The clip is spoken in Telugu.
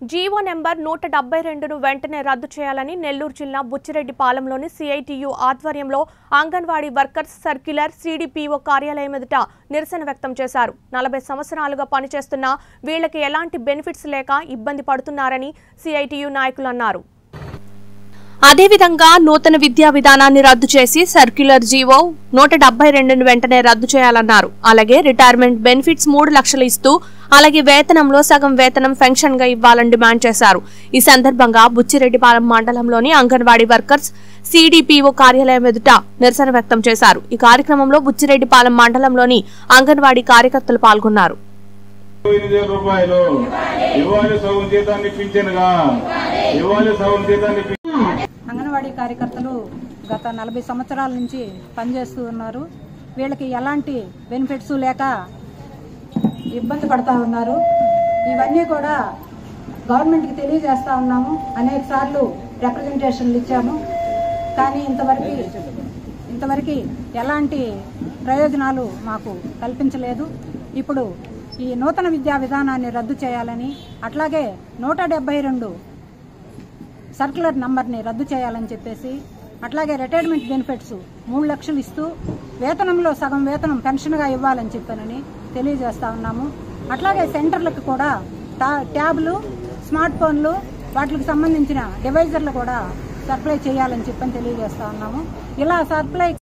జీవో నెంబర్ నూట డెబ్బై రెండును వెంటనే రద్దు చేయాలని నెల్లూరు జిల్లా బుచ్చిరెడ్డిపాలెంలోని సిఐటియు ఆధ్వర్యంలో అంగన్వాడీ వర్కర్స్ సర్క్యులర్ సిడిపిఓ కార్యాలయం ఎదుట నిరసన వ్యక్తం చేశారు నలభై సంవత్సరాలుగా పనిచేస్తున్న వీళ్లకి ఎలాంటి బెనిఫిట్స్ లేక ఇబ్బంది పడుతున్నారని సిఐటియు నాయకులు అన్నారు అదేవిధంగా నూతన విద్యా విధానాన్ని రద్దు చేసి సర్క్యులర్ జీవో నూట డెబ్బై రెండును వెంటనే రద్దు చేయాలన్నారు అలాగే రిటైర్మెంట్ బెనిఫిట్స్ మూడు లక్షలు ఇస్తూ అలాగే వేతనంలో సగం వేతనం పెన్షన్ గా ఇవ్వాలని డిమాండ్ చేశారు ఈ సందర్భంగా బుచ్చిరెడ్డిపాలెం మండలంలోని అంగన్వాడీ వర్కర్స్ సిడిపిఓ కార్యాలయం ఎదుట నిరసన వ్యక్తం చేశారు ఈ కార్యక్రమంలో బుచ్చిరెడ్డిపాలెం మండలంలోని అంగన్వాడీ కార్యకర్తలు పాల్గొన్నారు ఎనిమిది వేల రూపాయలు ఇవ్వాలి సగం జీతాన్ని పింఛనుగా ఇవ్వాలి సగం జీతాన్ని పింఛన్ అంగన్వాడీ కార్యకర్తలు గత నలభై సంవత్సరాల నుంచి పనిచేస్తూ ఉన్నారు వీళ్ళకి ఎలాంటి బెనిఫిట్స్ లేక ఇబ్బంది పడతా ఉన్నారు ఇవన్నీ కూడా గవర్నమెంట్కి తెలియజేస్తా ఉన్నాము అనేక సార్లు రిప్రజెంటేషన్లు ఇచ్చాము కానీ ఇంతవరకు ఇంతవరకు ఎలాంటి ప్రయోజనాలు మాకు కల్పించలేదు ఇప్పుడు ఈ నూతన విద్యా విధానాన్ని రద్దు చేయాలని అట్లాగే నూట డెబ్బై రెండు సర్క్యులర్ నంబర్ని రద్దు చేయాలని చెప్పేసి అట్లాగే రిటైర్మెంట్ బెనిఫిట్స్ మూడు లక్షలు ఇస్తూ వేతనంలో సగం వేతనం పెన్షన్గా ఇవ్వాలని చెప్పానని తెలియజేస్తా ఉన్నాము అట్లాగే సెంటర్లకు కూడా టా- ట్యాబ్లు స్మార్ట్ ఫోన్లు వాటికి సంబంధించిన డివైజర్లు కూడా సప్లై చేయాలని చెప్పని తెలియజేస్తా ఉన్నాము ఇలా సప్లై